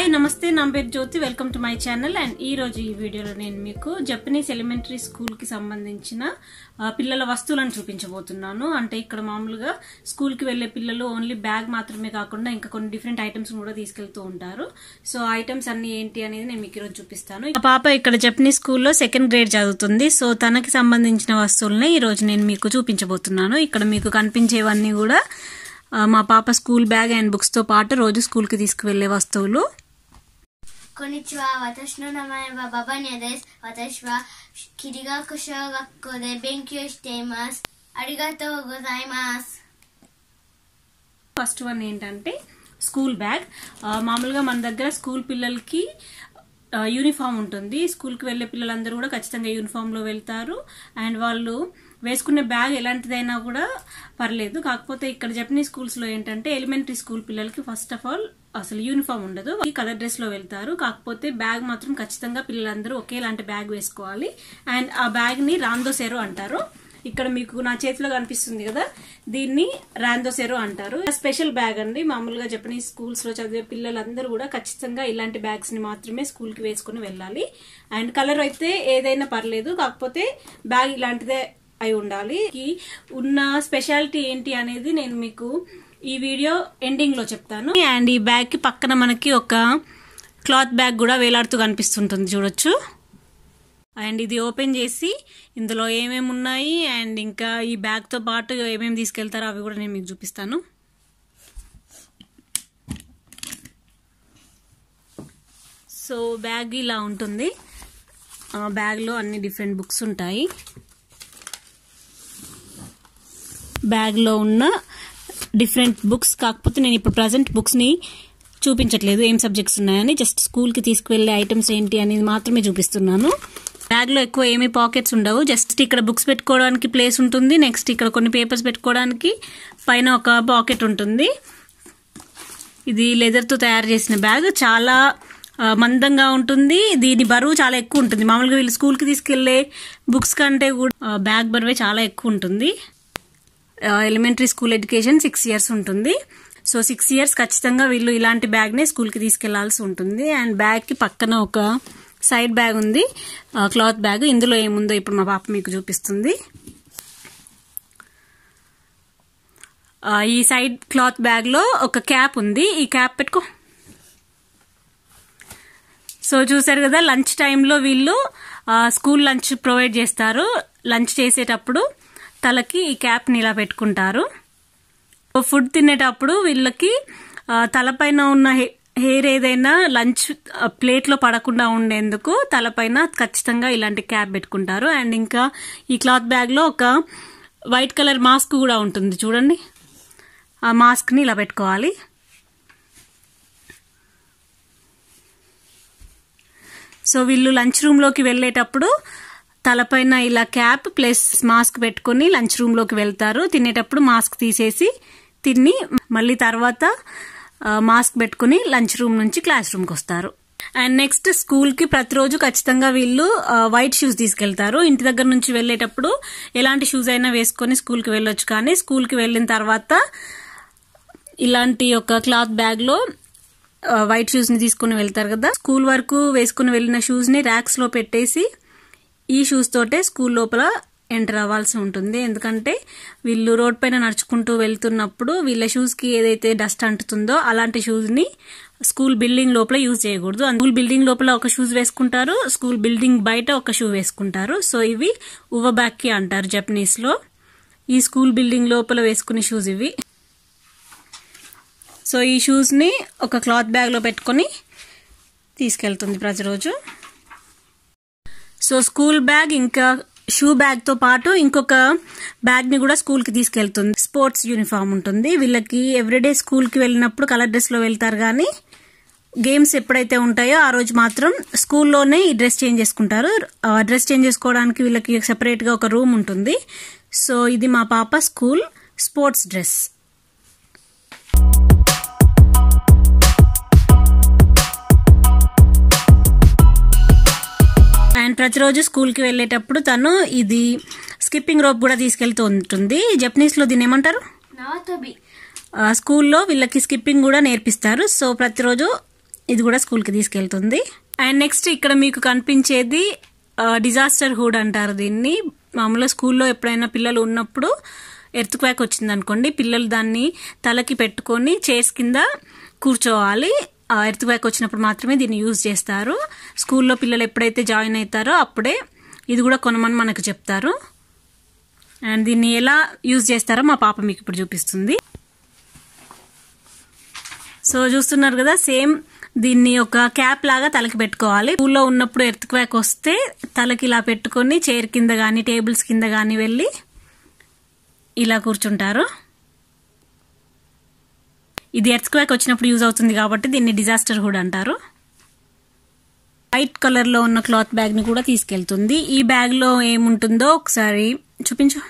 Hi నమస్తే నా పేరు Jyothi welcome to my channel and ఈ రోజు ఈ వీడియోలో నేను మీకు జపనీస్ ఎలిమెంటరీ స్కూల్ కి సంబంధించిన ఆ, పిల్లల వస్తువులను చూపించబోతున్నాను అంటే ఇక్కడ మామూలుగా స్కూల్ కి వెళ్లే పిల్లలు ఓన్లీ బ్యాగ్ మాత్రమే కాకుండా ఇంకా కొన్ని డిఫరెంట్ ఐటమ్స్ కూడా తీసుకెళ్తూ ఉంటారు సో ఐటమ్స్ అన్ని ఏంటి అనేది నేను మీకు ఈరోజు చూపిస్తాను ఆ పాప ఇక్కడ జపనీస్ స్కూల్లో సెకండ్ గ్రేడ్ చదువుతుంది సో తనకి సంబంధించిన వస్తువుల్ని ఈ రోజు నేను మీకు చూపించబోతున్నాను ఇక్కడ మీకు కనిపించేవన్నీ కూడా ఆ, మా పాప స్కూల్ బ్యాగ్ అండ్ బుక్స్ తో పాటు రోజు స్కూల్ కి తీసుకువెళ్లే వస్తువులు こんにちは。私の名前はババニャです。私は桐学小学校で勉強しています。ありがとうございます。 ఫస్ట్ వన్ ఏంటంటే స్కూల్ బ్యాగ్ ఆ, మామూలుగా మన దగ్గర స్కూల్ పిల్లలకి ఆ, యూనిఫామ్ ఉంటుంది స్కూల్కి వెళ్ళే పిల్లలందరూ కూడా ఖచ్చితంగా యూనిఫామ్ లో వెళ్తారు అండ్ వాళ్ళు వేసుకునే బ్యాగ్ ఎలాంటిదైనా కూడా పర్లేదు కాకపోతే ఇక్కడ జపనీస్ స్కూల్స్ లో ఏంటంటే ఎలిమెంటరీ స్కూల్ పిల్లలకి ఫస్ట్ ఆఫ్ ఆల్ అసలు యూనిఫామ్ ఉండదు ఈ కలర్ డ్రెస్ లో వెళ్తారు కాకపోతే బ్యాగ్ మాత్రం ఖచ్చితంగా పిల్లలందరూ ఒకేలాంటి బ్యాగ్ వేసుకోవాలి అండ్ ఆ బ్యాగ్ ని రాందోసెరో అంటారు ఇక్కడ మీకు నా చేతిలో కనిపిస్తుంది కదా దీన్ని రాందోసెరో అంటారు స్పెషల్ బ్యాగ్ అండి మామూలుగా జపనీస్ స్కూల్స్ లో చదివే పిల్లలందరూ కూడా ఖచ్చితంగా ఇలాంటి బ్యాగ్స్ ని మాత్రమే స్కూల్ కి వేసుకుని వెళ్ళాలి అండ్ కలర్ అయితే ఏదైనా పర్లేదు కాకపోతే బ్యాగ్ ఇలాంటిదే అయి ఉండాలి ఈ ఉన్న స్పెషాలిటీ ఏంటి అనేది నేను మీకు ఈ వీడియో ఎండింగ్ లో చెప్తాను అండ్ ఈ బ్యాగ్ కి పక్కన మనకి ఒక క్లాత్ బ్యాగ్ కూడా వేలాడుతూ కనిపిస్తుంటుంది చూడొచ్చు అండ్ ఇది ఓపెన్ చేసి ఇందులో ఏమేమి ఉన్నాయి అండ్ ఇంకా ఈ బ్యాగ్తో పాటు ఏమేమి తీసుకెళ్తారో అవి కూడా నేను మీకు చూపిస్తాను సో బ్యాగ్ ఇలా ఉంటుంది ఆ బ్యాగ్లో అన్ని డిఫరెంట్ బుక్స్ ఉంటాయి బ్యాగ్లో ఉన్న డిఫరెంట్ బుక్స్ కాకపోతే నేను ఇప్పుడు ప్రజెంట్ బుక్స్ని చూపించట్లేదు ఏం సబ్జెక్ట్స్ ఉన్నాయని జస్ట్ స్కూల్కి తీసుకువెళ్ళే ఐటమ్స్ ఏంటి అనేది మాత్రమే చూపిస్తున్నాను బ్యాగ్లో ఎక్కువ ఏమీ పాకెట్స్ ఉండవు జస్ట్ ఇక్కడ బుక్స్ పెట్టుకోవడానికి ప్లేస్ ఉంటుంది నెక్స్ట్ ఇక్కడ కొన్ని పేపర్స్ పెట్టుకోవడానికి పైన ఒక పాకెట్ ఉంటుంది ఇది లెదర్తో తయారు చేసిన బ్యాగ్ చాలా ఆ, మందంగా ఉంటుంది దీని బరువు చాలా ఎక్కువ ఉంటుంది మామూలుగా వీళ్ళు స్కూల్కి తీసుకెళ్లే బుక్స్ కంటే కూడా ఆ, బ్యాగ్ బరువే చాలా ఎక్కువ ఉంటుంది elementary school education six years ఉంటుంది సో సిక్స్ ఇయర్స్ ఖచ్చితంగా వీళ్ళు ఇలాంటి బ్యాగ్నే స్కూల్కి తీసుకెళ్లాల్సి ఉంటుంది అండ్ బ్యాగ్కి పక్కన ఒక సైడ్ బ్యాగ్ ఉంది క్లాత్ బ్యాగ్ ఇందులో ఏముందో ఇప్పుడు మా పాప మీకు చూపిస్తుంది ఆ, ఈ సైడ్ క్లాత్ బ్యాగ్ లో ఒక క్యాప్ ఉంది ఈ క్యాప్ పెట్టుకో సో చూసారు కదా లంచ్ టైంలో వీళ్ళు ఆ, స్కూల్ లంచ్ ప్రొవైడ్ చేస్తారు లంచ్ చేసేటప్పుడు తలకి ఈ క్యాప్ని ఇలా పెట్టుకుంటారు ఫుడ్ తినేటప్పుడు వీళ్ళకి ఆ, తలపైన ఉన్న హె- హెయిర్ ఏదైనా లంచ్ ఆ, ప్లేట్లో పడకుండా ఉండేందుకు తలపైన ఖచ్చితంగా ఇలాంటి క్యాప్ పెట్టుకుంటారు అండ్ ఇంకా ఈ క్లాత్ బ్యాగ్లో ఒక వైట్ కలర్ మాస్క్ కూడా ఉంటుంది చూడండి ఆ మాస్క్ని ఇలా పెట్టుకోవాలి సో వీళ్ళు లంచ్ రూమ్లోకి వెళ్ళేటప్పుడు తలపైన ఇలా క్యాప్ ప్లస్ మాస్క్ పెట్టుకొని లంచ్ రూమ్లోకి వెళ్తారు తినేటప్పుడు మాస్క్ తీసేసి తిని మళ్ళీ తర్వాత ఆ, మాస్క్ పెట్టుకుని లంచ్ రూమ్ నుంచి క్లాస్ రూమ్కి వస్తారు అండ్ నెక్స్ట్ స్కూల్కి ప్రతిరోజు ఖచ్చితంగా వీళ్ళు ఆ, వైట్ షూస్ తీసుకెళ్తారు ఇంటి దగ్గర నుంచి వెళ్ళేటప్పుడు ఎలాంటి షూస్ అయినా వేసుకొని స్కూల్కి వెళ్ళొచ్చు కానీ స్కూల్కి వెళ్ళిన తర్వాత ఇలాంటి ఒక క్లాత్ బ్యాగ్ లో ఆ, వైట్ షూస్ ని తీసుకుని వెళ్తారు కదా స్కూల్ వరకు వేసుకుని వెళ్ళిన షూస్ ని ర్యాక్స్ లో పెట్టేసి ఈ షూస్ తోటే స్కూల్ లోపల ఎంటర్ అవ్వాల్సి ఉంటుంది ఎందుకంటే వీళ్ళు రోడ్ పైన నడుచుకుంటూ వెళ్తున్నప్పుడు వీళ్ళ షూస్ కి ఏదైతే డస్ట్ అంటుతుందో అలాంటి షూస్ ని స్కూల్ బిల్డింగ్ లోపల యూజ్ చేయకూడదు స్కూల్ బిల్డింగ్ లోపల ఒక షూస్ వేసుకుంటారు స్కూల్ బిల్డింగ్ బయట ఒక షూ వేసుకుంటారు సో ఇవి ఉవబాక్కి అంటారు జపనీస్ లో ఈ స్కూల్ బిల్డింగ్ లోపల వేసుకునే షూస్ ఇవి సో ఈ షూస్ని ఒక క్లాత్ బ్యాగ్లో పెట్టుకొని తీసుకెళ్తుంది ప్రతిరోజు సో స్కూల్ బ్యాగ్ ఇంకా షూ బ్యాగ్తో పాటు ఇంకొక బ్యాగ్ని కూడా స్కూల్కి తీసుకెళ్తుంది స్పోర్ట్స్ యూనిఫామ్ ఉంటుంది వీళ్ళకి ఎవ్రీడే స్కూల్కి వెళ్ళినప్పుడు కలర్ డ్రెస్లో వెళ్తారు కానీ గేమ్స్ ఎప్పుడైతే ఉంటాయో ఆ రోజు మాత్రం స్కూల్లోనే ఈ డ్రెస్ చేంజ్ చేసుకుంటారు ఆ డ్రెస్ చేంజ్ చేసుకోవడానికి వీళ్ళకి సెపరేట్గా ఒక రూమ్ ఉంటుంది సో ఇది మా పాప స్కూల్ స్పోర్ట్స్ డ్రెస్ అండ్ ప్రతిరోజు స్కూల్కి వెళ్ళేటప్పుడు తను ఇది స్కిప్పింగ్ రోప్ కూడా తీసుకెళ్తూ ఉంటుంది జపనీస్లో దీన్ని ఏమంటారు 縄跳び ఆ, స్కూల్లో వీళ్ళకి స్కిప్పింగ్ కూడా నేర్పిస్తారు సో ప్రతిరోజు ఇది కూడా స్కూల్కి తీసుకెళ్తుంది అండ్ నెక్స్ట్ ఇక్కడ మీకు కనిపించేది డిజాస్టర్ హుడ్ అంటారు దీన్ని మామూలుగా స్కూల్లో ఎప్పుడైనా పిల్లలు ఉన్నప్పుడు ఎర్త్ క్వాక్ వచ్చింది అనుకోండి పిల్లలు దాన్ని తలకి పెట్టుకొని చైర్స్ కింద కూర్చోవాలి ఎర్త్ క్వాక్ వచ్చినప్పుడు మాత్రమే దీన్ని యూజ్ చేస్తారు స్కూల్లో పిల్లలు ఎప్పుడైతే జాయిన్ అవుతారో అప్పుడే ఇది కూడా కొనమని మనకు చెప్తారు అండ్ దీన్ని ఎలా యూజ్ చేస్తారో మా పాప మీకు ఇప్పుడు చూపిస్తుంది సో చూస్తున్నారు కదా సేమ్ దీన్ని ఒక క్యాప్ లాగా తలకి పెట్టుకోవాలి స్కూల్లో ఉన్నప్పుడు ఎర్త్ క్వాక్ వస్తే తలకి ఇలా పెట్టుకొని చైర్ కింద కానీ టేబుల్స్ కింద కానీ వెళ్ళి ఇలా కూర్చుంటారు ఇది ఎర్త్ క్వాక్ వచ్చినప్పుడు యూజ్ అవుతుంది కాబట్టి దీన్ని డిజాస్టర్ హుడ్ అంటారు వైట్ కలర్ లో ఉన్న క్లాత్ బ్యాగ్ ని కూడా తీసుకెళ్తుంది ఈ బ్యాగ్ లో ఏముంటుందో ఒకసారి చూపించు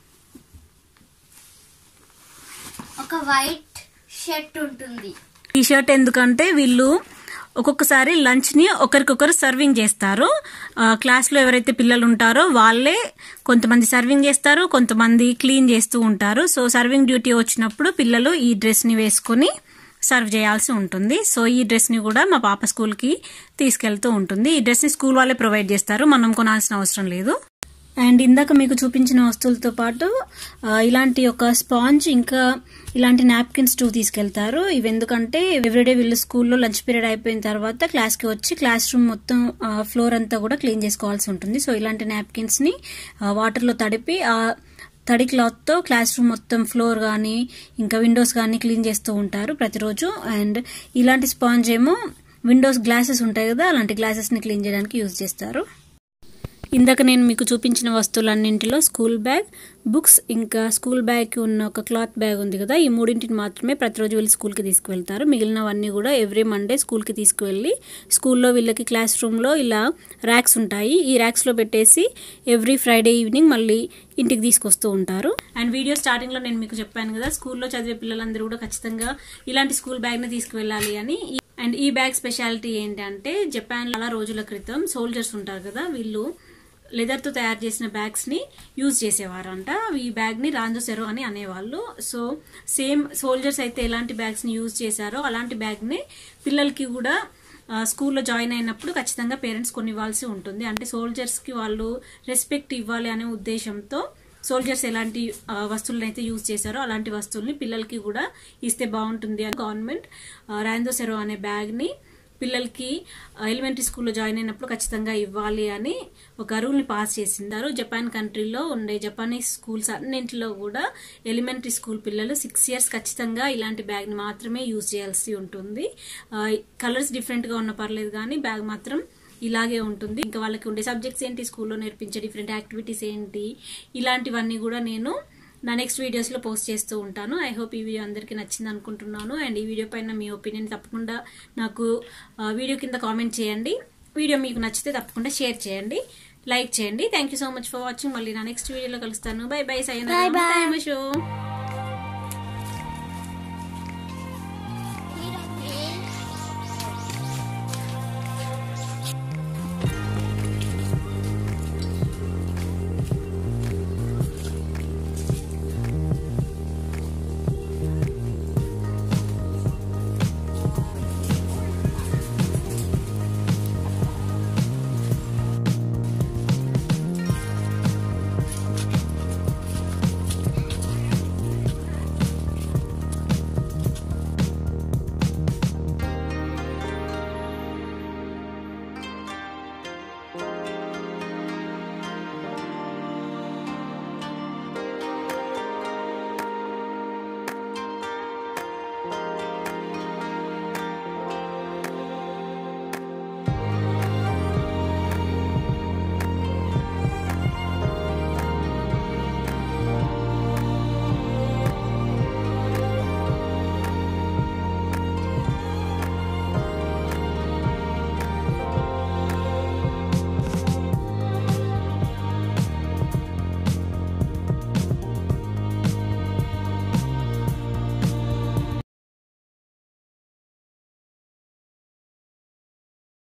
ఒక వైట్ షర్ట్ ఉంటుంది ఈ షర్ట్ ఎందుకంటే వీళ్ళు ఒక్కొక్కసారి లంచ్ ని ఒకరికొకరు సర్వింగ్ చేస్తారు ఆ, క్లాస్ లో ఎవరైతే పిల్లలు ఉంటారో వాళ్ళే కొంతమంది సర్వింగ్ చేస్తారు కొంతమంది క్లీన్ చేస్తూ ఉంటారు సో సర్వింగ్ డ్యూటీ వచ్చినప్పుడు పిల్లలు ఈ డ్రెస్ ని వేసుకొని సర్వ్ చేయాల్సి ఉంటుంది సో ఈ డ్రెస్ ని కూడా మా పాప స్కూల్ కి తీసుకెళ్తూ ఉంటుంది ఈ డ్రెస్ ని స్కూల్ వాళ్ళే ప్రొవైడ్ చేస్తారు మనం కొనాల్సిన అవసరం లేదు అండ్ ఇందాక మీకు చూపించిన వస్తువులతో పాటు ఆ, ఇలాంటి ఒక స్పాంజ్ ఇంకా ఇలాంటి నాప్కిన్స్ టూ తీసుకెళ్తారు ఇవి ఎందుకంటే ఎవ్రీడే వీళ్ళు స్కూల్లో లంచ్ పీరియడ్ అయిపోయిన తర్వాత క్లాస్ కి వచ్చి క్లాస్ రూమ్ మొత్తం ఫ్లోర్ అంతా కూడా క్లీన్ చేసుకోవాల్సి ఉంటుంది సో ఇలాంటి నాప్కిన్స్ ని వాటర్ లో తడిపి ఆ తడి క్లాత్ తో క్లాస్ రూమ్ మొత్తం ఫ్లోర్ కానీ ఇంకా విండోస్ కానీ క్లీన్ చేస్తూ ఉంటారు ప్రతిరోజు అండ్ ఇలాంటి స్పాంజ్ ఏమో విండోస్ గ్లాసెస్ ఉంటాయి కదా అలాంటి గ్లాసెస్ ని క్లీన్ చేయడానికి యూజ్ చేస్తారు ఇందాక నేను మీకు చూపించిన వస్తువులన్నింటిలో స్కూల్ బ్యాగ్ బుక్స్ ఇంకా స్కూల్ బ్యాగ్కి ఉన్న ఒక క్లాత్ బ్యాగ్ ఉంది కదా ఈ మూడింటిని మాత్రమే ప్రతిరోజు వీళ్ళు స్కూల్కి తీసుకువెళ్తారు మిగిలినవన్నీ కూడా ఎవ్రీ మండే స్కూల్కి తీసుకువెళ్ళి స్కూల్లో వీళ్ళకి క్లాస్ రూమ్లో ఇలా ర్యాక్స్ ఉంటాయి ఈ ర్యాక్స్లో పెట్టేసి ఎవ్రీ ఫ్రైడే ఈవినింగ్ మళ్ళీ ఇంటికి తీసుకొస్తూ ఉంటారు అండ్ వీడియో స్టార్టింగ్ లో నేను మీకు చెప్పాను కదా స్కూల్లో చదివే పిల్లలందరూ కూడా ఖచ్చితంగా ఇలాంటి స్కూల్ బ్యాగ్ ని తీసుకువెళ్ళాలి అని అండ్ ఈ బ్యాగ్ స్పెషాలిటీ ఏంటంటే జపాన్ చాలా రోజుల క్రితం సోల్జర్స్ ఉంటారు కదా వీళ్ళు లెదర్ తో తయారు చేసిన బ్యాగ్స్ ని యూజ్ చేసేవారంట ఈ బ్యాగ్ ని రాంజో సెరో అని అనేవాళ్ళు సో సేమ్ సోల్జర్స్ అయితే ఎలాంటి బ్యాగ్స్ ని యూజ్ చేశారో అలాంటి బ్యాగ్ ని పిల్లలకి కూడా ఆ, స్కూల్లో జాయిన్ అయినప్పుడు ఖచ్చితంగా పేరెంట్స్ కొనివ్వాల్సి ఉంటుంది అంటే సోల్జర్స్ కి వాళ్ళు రెస్పెక్ట్ ఇవ్వాలి అనే ఉద్దేశంతో సోల్జర్స్ ఎలాంటి ఆ, వస్తువులను అయితే యూజ్ చేశారో అలాంటి వస్తువుల్ని పిల్లలకి కూడా ఇస్తే బాగుంటుంది అని గవర్నమెంట్ రాందో సెరో అనే బ్యాగ్ ని పిల్లలకి ఎలిమెంటరీ స్కూల్లో జాయిన్ అయినప్పుడు ఖచ్చితంగా ఇవ్వాలి అని ఒక రూల్ని పాస్ చేసిందారు జపాన్ కంట్రీలో ఉండే జపానీస్ స్కూల్స్ అన్నింటిలో కూడా ఎలిమెంటరీ స్కూల్ పిల్లలు సిక్స్ ఇయర్స్ ఖచ్చితంగా ఇలాంటి బ్యాగ్ని మాత్రమే యూజ్ చేయాల్సి ఉంటుంది కలర్స్ డిఫరెంట్గా ఉన్న పర్లేదు కానీ బ్యాగ్ మాత్రం ఇలాగే ఉంటుంది ఇంకా వాళ్ళకి ఉండే సబ్జెక్ట్స్ ఏంటి స్కూల్లో నేర్పించే డిఫరెంట్ యాక్టివిటీస్ ఏంటి ఇలాంటివన్నీ కూడా నేను నా నెక్స్ట్ వీడియోస్లో పోస్ట్ చేస్తూ ఉంటాను ఐ హోప్ ఈ వీడియో అందరికీ నచ్చింది అనుకుంటున్నాను అండ్ ఈ వీడియో పైన మీ ఒపీనియన్ తప్పకుండా నాకు ఆ, వీడియో కింద కామెంట్ చేయండి వీడియో మీకు నచ్చితే తప్పకుండా షేర్ చేయండి లైక్ చేయండి thank you so much for watching మళ్ళీ నా నెక్స్ట్ వీడియోలో కలుస్తాను bye bye sign Bye bye. Show